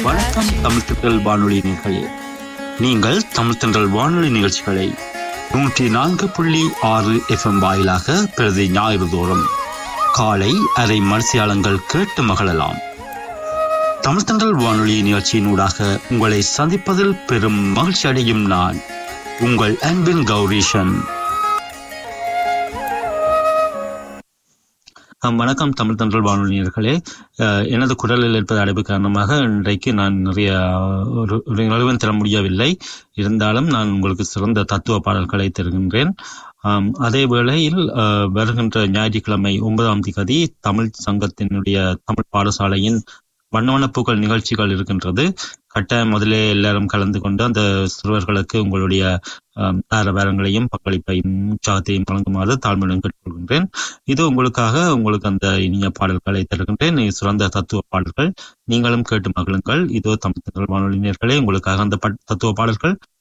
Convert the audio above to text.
வணக்கம் தமிழ் திட்டல் வானொலி நிகழ்ச்சி நீங்கள் தமிழ் திண்டல் வானொலி நிகழ்ச்சிகளை நூற்றி நான்கு புள்ளி ஆறு எஃப்எம் வாயிலாக பிரதி ஞாயிறு தோறும் காலை அரை மனசியாளங்கள் கேட்டு மகிழலாம் தமிழ் திண்டல் வானொலி நிகழ்ச்சியினூடாக உங்களை சந்திப்பதில் பெரும் மகிழ்ச்சி அடையும் நான் உங்கள் அன்பின் கௌரீஷன் ஆம், வணக்கம் தமிழ் தன்றல் வானொலியர்களே அஹ், எனது குரலில் இருப்பது அடைப்பு காரணமாக இன்றைக்கு நான் நிறைய ஒரு ஒரு நிலவன் தர முடியவில்லை இருந்தாலும் நான் உங்களுக்கு சிறந்த தத்துவ பாடல்களை தருகின்றேன் ஆம், அதே வேளையில் அஹ், வருகின்ற ஞாயிற்றுக்கிழமை ஒன்பதாம் திகதி தமிழ் சங்கத்தினுடைய தமிழ் பாடசாலையின் வண்ணவனப்பூக்கள் நிகழ்ச்சிகள் இருக்கின்றது கட்டாயம் முதலே எல்லாரும் கலந்து கொண்டு அந்த சிறுவர்களுக்கு உங்களுடைய ஆம், ஆரவாரங்களையும் பங்களிப்பையும் உற்சாகத்தையும் வழங்குமாறு தாழ்மையுடன் கேட்டுக்கொள்கின்றேன் இது உங்களுக்காக உங்களுக்கு அந்த இனிய பாடல்களை தருகின்றேன் இது சிறந்த தத்துவ பாடல்கள் நீங்களும் கேட்டு மகிழுங்கள் இதோ தமிழ் வானொலியினர்களே உங்களுக்காக அந்த பட்- தத்துவ பாடல்கள்